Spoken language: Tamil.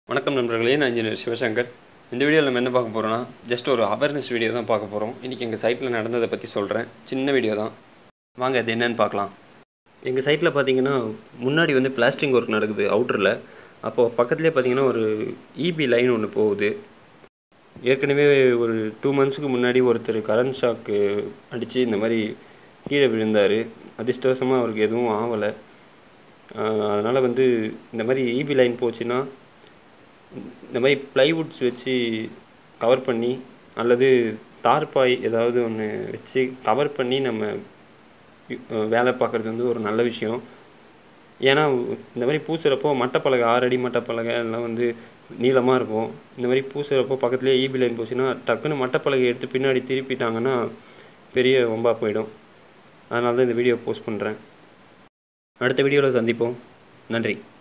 வணக்கம் நண்பர்களே நான் இன்ஜினியர் சிவசங்கர் இந்த வீடியோவில் நம்ம என்ன பார்க்க போகிறோம்னா ஜஸ்ட் ஒரு அவேர்னஸ் வீடியோ தான் பார்க்க போகிறோம் இன்றைக்கி எங்கள் சைட்டில் நடந்ததை பற்றி சொல்கிறேன் சின்ன வீடியோ தான் வாங்க அது என்னன்னு பார்க்கலாம் எங்கள் சைட்டில் பார்த்தீங்கன்னா முன்னாடி வந்து பிளாஸ்டிங் ஒர்க் நடக்குது அவுட்டரில் அப்போது பக்கத்துலேயே பார்த்தீங்கன்னா ஒரு இபி லைன் ஒன்று போகுது ஏற்கனவே ஒரு டூ மந்த்ஸுக்கு முன்னாடி ஒருத்தர் கரண்ட் ஷாக்கு அடித்து இந்த மாதிரி கீழே விழுந்தார் அதிர்ஷ்டவசமாக அவருக்கு எதுவும் ஆகலை அதனால் வந்து இந்த மாதிரி இபி லைன் போச்சுன்னா இந்த மாதிரி ப்ளைவுட்ஸ் வச்சு கவர் பண்ணி அல்லது தார்பாய் ஏதாவது ஒன்று வச்சு கவர் பண்ணி நம்ம அஹ், வேலை பார்க்குறது வந்து ஒரு நல்ல விஷயம் ஏன்னா இந்த மாதிரி பூசுகிறப்போ மட்டப்பலகை ஆறு அடி மட்டப்பலகை எல்லாம் வந்து நீளமாக இருக்கும் இந்த மாதிரி பூசுகிறப்போ பக்கத்துலேயே ஈபி லைன் போச்சுன்னா டக்குன்னு மட்டப்பலகை எடுத்து பின்னாடி திருப்பிட்டாங்கன்னா பெரிய வம்பா போயிடும் அதனால தான் இந்த வீடியோ போஸ்ட் பண்ணுறேன் அடுத்த வீடியோவில் சந்திப்போம் நன்றி